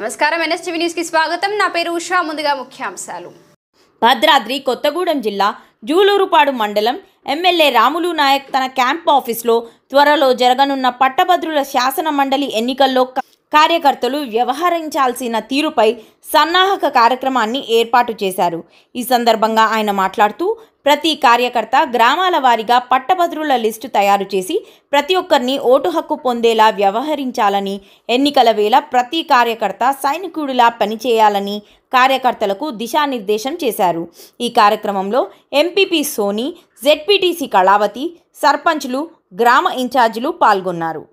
నమస్కారం NSTV news కి స్వాగతం నా పేరు ఉషా ముందుగా ముఖ్యాంశాలు భద్రాద్రి కొత్తగూడెం జిల్లా జూలూరుపాడు మండలం ఎమ్మెల్యే రాములు నాయక్ తన క్యాంప్ ఆఫీస్లో త్వరలో జరగనున్న పట్టభద్రుల శాసన మండలి ఎన్నికల్లో క- కార్యకర్తలు వ్యవహరించాల్సిన తీరుపై సన్నాహక కార్యక్రమాన్ని ఏర్పాటు చేశారు ఈ సందర్భంగా ఆయన మాట్లాడుతూ ప్రతి కార్యకర్త గ్రామాల వారీగా పట్టభద్రుల లిస్టు తయారు చేసి ప్రతి ఒక్కరిని ఓటు హక్కు పొందేలా వ్యవహరించాలని ఎన్నికల వేళ ప్రతి కార్యకర్త సైనికుడిలా పనిచేయాలని కార్యకర్తలకు దిశానిర్దేశం చేశారు ఈ కార్యక్రమంలో ఎంపీపీ సోని జెడ్పీటీసీ కళావతి సర్పంచ్లు గ్రామ ఇన్ఛార్జీలు పాల్గొన్నారు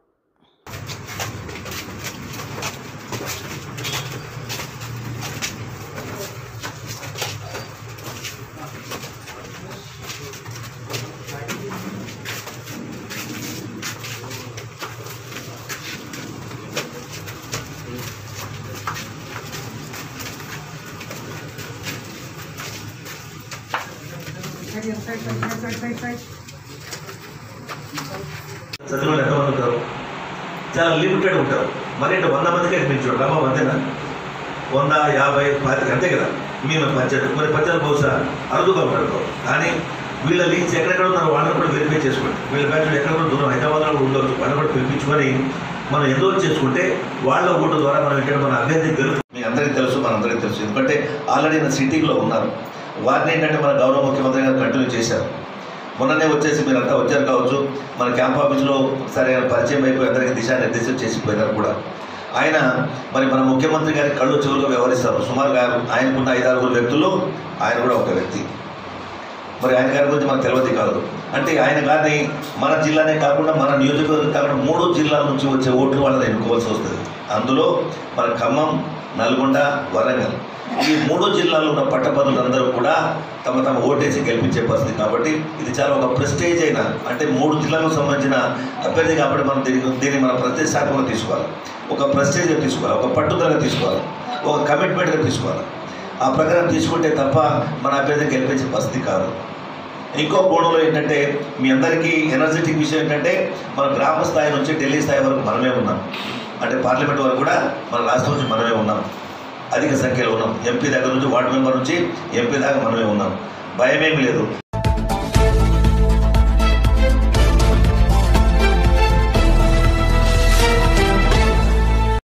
చదివిన వాళ్ళు ఎంతమంది ఉంటారు చాలా లిమిటెడ్ ఉంటారు మరి అంటే వంద మందికి అనిపించాడు రామా అంతేనా వంద యాభై పాతి అంతే కదా మేము పచ్చడి కొన్ని పచ్చడి బహుశా అరుదుగా ఉంటారు కానీ వీళ్ళ లింక్స్ ఎక్కడెక్కడ ఉన్నారో వాళ్ళని కూడా వెరిఫై చేసుకోండి వీళ్ళ బ్యాచ్లు ఎక్కడ కూడా దూరం హైదరాబాద్లో కూడా ఉండొచ్చు వాళ్ళని కూడా పిలిపించుకొని మనం ఎన్రోల్ చేసుకుంటే వాళ్ళ ఓటు ద్వారా మనం ఇక్కడ మన అభ్యర్థి గెలుపు మీ అందరికీ తెలుసు మనందరికీ తెలుసు ఎందుకంటే ఆల్రెడీ నా సిటీలో ఉన్నారు వారిని ఏంటంటే మన గౌరవ ముఖ్యమంత్రి గారు కంటిన్యూ చేశారు మొన్ననే వచ్చేసి మీరంతా వచ్చారు కావచ్చు మన క్యాంప్ ఆఫీస్లో సరైన పరిచయం అయిపోయి అందరికీ దిశానిర్దేశం చేసిపోయినారు కూడా ఆయన మరి మన ముఖ్యమంత్రి గారి కళ్ళు చెవులుగా వ్యవహరిస్తారు సుమారుగా ఆయనకున్న ఐదారుగురు వ్యక్తుల్లో ఆయన కూడా ఒక వ్యక్తి మరి ఆయన గారి గురించి మనకు తెలియదు కాదు అంటే ఆయన గారిని మన జిల్లానే కాకుండా మన నియోజకవర్గం కాకుండా మూడు జిల్లాల నుంచి వచ్చే ఓట్లు వాళ్ళని ఎన్నుకోవాల్సి వస్తుంది అందులో మన ఖమ్మం నల్గొండ వరంగల్ ఈ మూడు జిల్లాల్లో ఉన్న పట్టభద్రులందరూ కూడా తమ తమ ఓటేసి గెలిపించే పరిస్థితి కాబట్టి ఇది చాలా ఒక ప్రెస్టేజ్ అయిన అంటే మూడు జిల్లాలకు సంబంధించిన అభ్యర్థి కాబట్టి మనం దీన్ని దీన్ని మనం ప్రతిష్టాత్మకంగా తీసుకోవాలి ఒక ప్రెస్టేజ్గా తీసుకోవాలి ఒక పట్టుదలగా తీసుకోవాలి ఒక కమిట్మెంట్గా తీసుకోవాలి ఆ ప్రకారం తీసుకుంటే తప్ప మన అభ్యర్థి గెలిపించే పరిస్థితి కాదు ఇంకో కోణంలో ఏంటంటే మీ అందరికీ ఎనర్జెటిక్ విషయం ఏంటంటే మన గ్రామ స్థాయి నుంచి ఢిల్లీ స్థాయి వరకు మనమే ఉన్నాం అంటే పార్లమెంట్ వరకు కూడా మన రాష్ట్రం నుంచి మనమే ఉన్నాం అధిక సంఖ్యలో ఉన్నాం ఎంపీ దగ్గర నుంచి వార్డు మెంబర్ నుంచి ఎంపీ దాకా మనమే ఉన్నాం భయమేమి లేదు